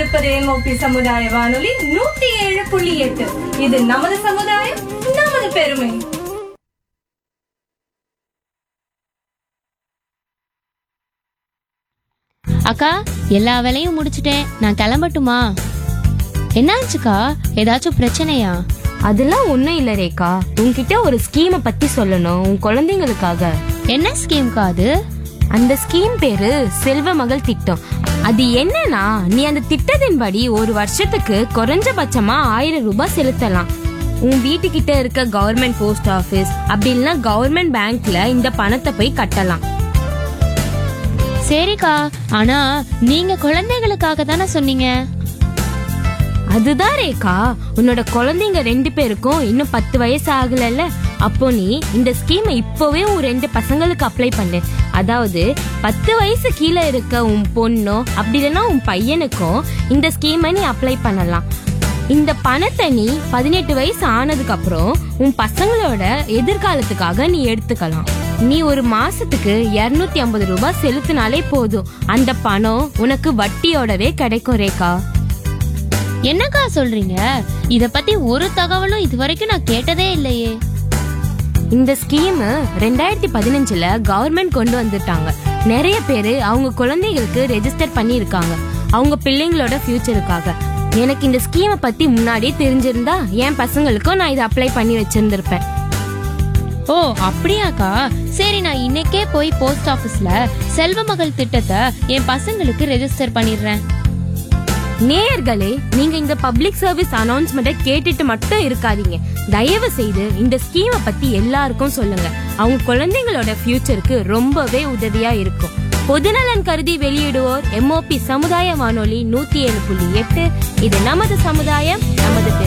கொண்டிருப்பது எம்ஓபி சமுதாய வானொலி நூத்தி ஏழு புள்ளி எட்டு இது நமது சமுதாயம் நமது பெருமை அக்கா எல்லா வேலையும் முடிச்சிட்டேன் நான் கிளம்பட்டுமா என்னாச்சுக்கா ஏதாச்சும் பிரச்சனையா அதெல்லாம் ஒண்ணும் இல்ல ரேகா உன்கிட்ட ஒரு ஸ்கீமை பத்தி சொல்லணும் உன் குழந்தைங்களுக்காக என்ன ஸ்கீம்க்கா அது அந்த ஸ்கீம் பேரு செல்வ மகள் திட்டம் அது என்னன்னா நீ அந்த திட்டத்தின்படி ஒரு வருஷத்துக்கு குறைஞ்சபட்சமா ஆயிரம் ரூபாய் செலுத்தலாம் உன் வீட்டுக்கிட்ட இருக்க கவர்மெண்ட் போஸ்ட் ஆபீஸ் அப்படி இல்லைன்னா கவர்மெண்ட் பேங்க்ல இந்த பணத்தை போய் கட்டலாம் சரிக்கா ஆனா நீங்க குழந்தைகளுக்காக தானே சொன்னீங்க அதுதான் ரேகா உன்னோட குழந்தைங்க ரெண்டு பேருக்கும் இன்னும் பத்து வயசு ஆகலல்ல அப்போ நீ இந்த ஸ்கீமை இப்போவே உன் ரெண்டு பசங்களுக்கு அப்ளை பண்ணு அதாவது பத்து வயசு கீழே இருக்க உன் பொண்ணோ அப்படி இல்லைன்னா உன் பையனுக்கும் இந்த ஸ்கீமை நீ அப்ளை பண்ணலாம் இந்த பணத்தை நீ பதினெட்டு வயசு ஆனதுக்கு அப்புறம் உன் பசங்களோட எதிர்காலத்துக்காக நீ எடுத்துக்கலாம் நீ ஒரு மாசத்துக்கு 250 ஐம்பது ரூபாய் செலுத்தினாலே போதும் அந்த பணம் உனக்கு வட்டியோடவே கிடைக்கும் ரேகா என்னக்கா சொல்றீங்க இத பத்தி ஒரு தகவலும் இதுவரைக்கும் நான் கேட்டதே இல்லையே இந்த ஸ்கீம் ரெண்டாயிரத்தி பதினஞ்சுல கவர்மெண்ட் கொண்டு வந்துட்டாங்க நிறைய பேரு அவங்க குழந்தைகளுக்கு ரெஜிஸ்டர் பண்ணியிருக்காங்க அவங்க பிள்ளைங்களோட ஃபியூச்சருக்காக எனக்கு இந்த ஸ்கீமை பத்தி முன்னாடியே தெரிஞ்சிருந்தா என் பசங்களுக்கும் நான் இதை அப்ளை பண்ணி வச்சிருந்திருப்பேன் ஓ அப்படியாக்கா சரி நான் இன்னைக்கே போய் போஸ்ட் ஆபீஸ்ல செல்வ மகள் திட்டத்தை என் பசங்களுக்கு ரெஜிஸ்டர் பண்ணிடுறேன் நேயர்களே நீங்க இந்த பப்ளிக் சர்வீஸ் அனௌன்ஸ்மெண்ட்டை கேட்டுட்டு மட்டும் இருக்காதீங்க தயவு செய்து இந்த ஸ்கீமை பத்தி எல்லாருக்கும் சொல்லுங்க அவங்க குழந்தைங்களோட ஃபியூச்சருக்கு ரொம்பவே உதவியா இருக்கும் பொதுநலன் கருதி வெளியிடுவோர் எம்ஓபி சமுதாய வானொலி நூத்தி ஏழு புள்ளி எட்டு இது நமது சமுதாயம் நமது பெருமை.